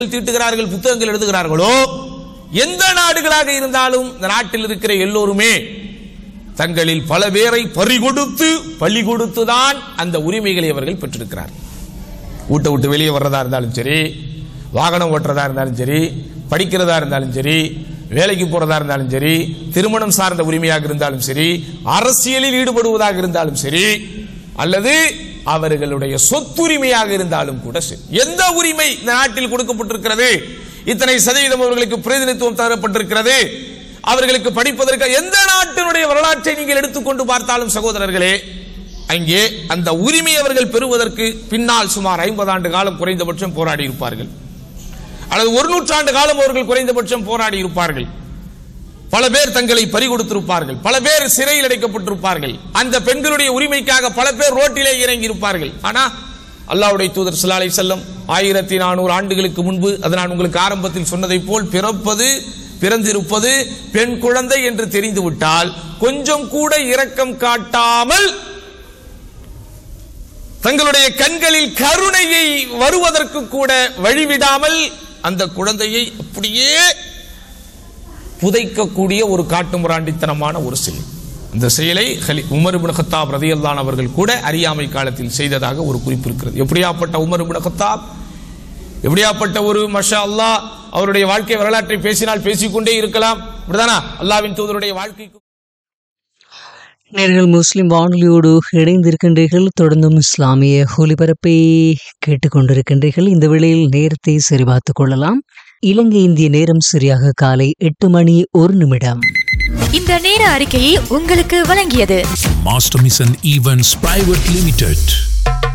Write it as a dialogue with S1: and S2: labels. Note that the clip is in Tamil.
S1: தீட்டுகிறார்கள் புத்தகங்கள் எழுதுகிறார்களோ எந்த நாடுகளாக இருந்தாலும் இந்த நாட்டில் இருக்கிற எல்லோருமே தங்களில் பல பேரை பறிகொடுத்து பலி கொடுத்துதான் அந்த உரிமைகளை அவர்கள் பெற்றிருக்கிறார் வீட்டை விட்டு வெளியே வர்றதா இருந்தாலும் சரி வாகனம் ஓட்டுறதா இருந்தாலும் சரி படிக்கிறதா இருந்தாலும் சரி வேலைக்கு போறதா இருந்தாலும் சரி திருமணம் சார்ந்த உரிமையாக இருந்தாலும் சரி அரசியலில் ஈடுபடுவதாக இருந்தாலும் சரி அல்லது அவர்களுடைய சொத்துரிமையாக இருந்தாலும் கூட சரி எந்த உரிமை இந்த நாட்டில் கொடுக்கப்பட்டிருக்கிறது இத்தனை சதவீதம் அவர்களுக்கு பிரதிநிதித்துவம் தரப்பட்டிருக்கிறது அவர்களுக்கு படிப்பதற்கு எந்த நாட்டினுடைய வரலாற்றை நீங்கள் எடுத்துக்கொண்டு பார்த்தாலும் சகோதரர்களே அங்கே அந்த உரிமை அவர்கள் பெறுவதற்கு பின்னால் சுமார் ஐம்பது ஆண்டு காலம் குறைந்தபட்சம் போராடி இருப்பார்கள் அல்லது ஒரு நூற்றாண்டு காலம் அவர்கள் குறைந்தபட்சம் போராடி இருப்பார்கள் பல பேர் தங்களை பறிகொடுத்திருப்பார்கள் பல பேர் சிறையில் அடைக்கப்பட்டிருப்பார்கள் அந்த பெண்களுடைய உரிமைக்காக பல பேர் ரோட்டிலே இறங்கி இருப்பார்கள் ஆனா அல்லாஹ்வுடைய தூதர் ஸல்லல்லாஹு அலைஹி வஸல்லம் ஆயிரத்தி நானூறு ஆண்டுகளுக்கு முன்பு அது நான் உங்களுக்கு ஆரம்பத்தில் சொன்னதைப் போல் பிறப்பது பிறந்திருப்பது பெண் குழந்தை என்று தெரிந்துவிட்டால் கொஞ்சம் கூட இரக்கம் காட்டாமல் தங்களுடைய கண்களில் கருணையை வருவதற்கு கூட வழிவிடாமல் அந்த குழந்தையை அப்படியே புதைக்கக்கூடிய ஒரு காட்டுமிராண்டித்தனமான ஒரு செயல் இந்த செயலை ஹலி உமர் இப்னு கத்தாப் ரதியல்லான் அவர்கள் கூட அறியாமை காலத்தில் செய்ததாக ஒரு குறிப்பு இருக்கிறது எப்படியாப்பட்ட உமர் இப்னு கத்தாப் எப்படியாப்பட்ட ஒரு மஷா அல்லாஹ் அவருடைய வாழ்க்கை வரலாற்றை பேசினால் பேசிக்கொண்டே இருக்கலாம் இப்படிதானா அல்லாவின் தூதருடைய வாழ்க்கைக்கு
S2: நேர்கள் முஸ்லிம் வானொலியோடு இணைந்திருக்கின்றீர்கள் தொடர்ந்தும் இஸ்லாமிய ஒலிபரப்பை கேட்டுக்கொண்டிருக்கின்றீர்கள் இந்த வேளையில் நேரத்தை சரிபார்த்துக் கொள்ளலாம் இலங்கை இந்திய நேரம் சரியாக காலை எட்டு மணி ஒரு நிமிடம்
S3: இந்த நேர அறிக்கையை உங்களுக்கு வழங்கியது
S4: Master Mission Events Private Limited.